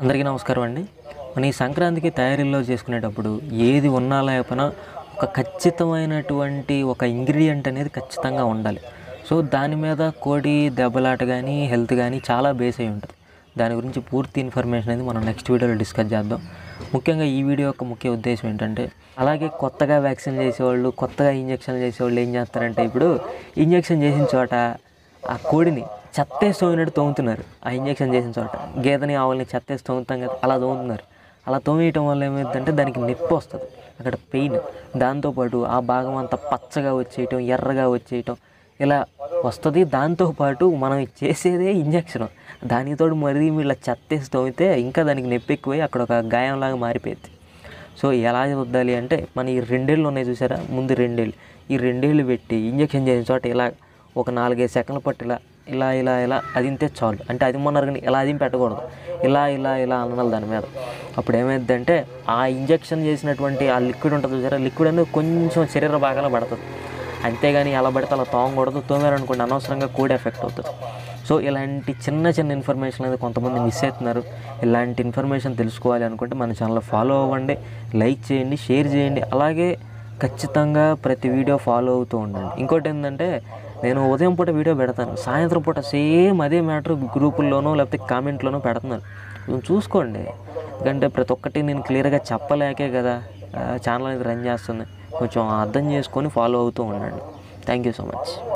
అందరికీ నమస్కారం అండి మన ఈ సంక్రాంతికి తయారీలో చేసుకునేటప్పుడు ఏది ఉన్నా లేకపోయినా ఒక ఖచ్చితమైనటువంటి ఒక ఇంగ్రీడియంట్ అనేది ఖచ్చితంగా ఉండాలి సో దాని మీద కోడి దెబ్బలాట కానీ హెల్త్ కానీ చాలా బేస్ అయి ఉంటుంది దాని గురించి పూర్తి ఇన్ఫర్మేషన్ అనేది మనం నెక్స్ట్ వీడియోలో డిస్కస్ చేద్దాం ముఖ్యంగా ఈ వీడియో యొక్క ముఖ్య ఉద్దేశం ఏంటంటే అలాగే కొత్తగా వ్యాక్సిన్ చేసేవాళ్ళు కొత్తగా ఇంజక్షన్ చేసేవాళ్ళు ఏం చేస్తారంటే ఇప్పుడు ఇంజక్షన్ చేసిన చోట ఆ కోడిని చెత్తేసి తోమినట్టు తోముతున్నారు ఆ ఇంజక్షన్ చేసిన చోట గేదెని ఆవుల్ని చెత్తేసి తోముతాం కదా అలా తోముతున్నారు అలా తోమేయటం వల్ల ఏమైందంటే దానికి నొప్పి వస్తుంది అక్కడ పెయిన్ దాంతోపాటు ఆ భాగం అంతా పచ్చగా వచ్చేయటం ఎర్రగా వచ్చేయటం ఇలా వస్తుంది దాంతోపాటు మనం చేసేదే ఇంజక్షన్ దానితోడు మరీ వీళ్ళ చెత్తేసి తోమితే ఇంకా దానికి నొప్పి ఎక్కువై అక్కడ ఒక గాయంలాగా మారిపోయింది సో ఎలా వద్దాలి అంటే మన ఈ రెండేళ్ళు ఉన్నాయి చూసారా ముందు రెండేళ్ళు ఈ రెండేళ్ళు పెట్టి ఇంజక్షన్ చేసిన చోట ఇలా ఒక నాలుగైదు సెకండ్ల పట్టి ఇలా ఇలా ఇలా ఇలా అదింతే చాలు అంటే అది మొన్నారు కానీ ఇలా అదిం పెట్టకూడదు ఇలా ఇలా ఇలా అనాలి దాని మీద అప్పుడు ఏమైందంటే ఆ ఇంజక్షన్ చేసినటువంటి ఆ లిక్విడ్ ఉంటుంది చూసారా లిక్విడ్ అనేది కొంచెం శరీర భాగాలు పడుతుంది అంతేగాని ఎలా పడితే అలా తోమకూడదు తోమారనుకోండి అనవసరంగా కోడి ఎఫెక్ట్ అవుతుంది సో ఇలాంటి చిన్న చిన్న ఇన్ఫర్మేషన్ అనేది కొంతమంది మిస్ అవుతున్నారు ఇలాంటి ఇన్ఫర్మేషన్ తెలుసుకోవాలి అనుకుంటే మన ఛానల్ ఫాలో అవ్వండి లైక్ చేయండి షేర్ చేయండి అలాగే ఖచ్చితంగా ప్రతి వీడియో ఫాలో అవుతూ ఉండండి ఇంకోటి ఏంటంటే నేను ఉదయం పూట వీడియో పెడతాను సాయంత్రం పూట సేమ్ అదే మ్యాటర్ గ్రూపుల్లోనో లేకపోతే కామెంట్లోనో పెడుతున్నాను కొంచెం చూసుకోండి ఎందుకంటే ప్రతి ఒక్కటి నేను క్లియర్గా చెప్పలేకే కదా ఛానల్ అనేది రన్ చేస్తుంది కొంచెం అర్థం చేసుకొని ఫాలో అవుతూ ఉండండి థ్యాంక్ యూ సో మచ్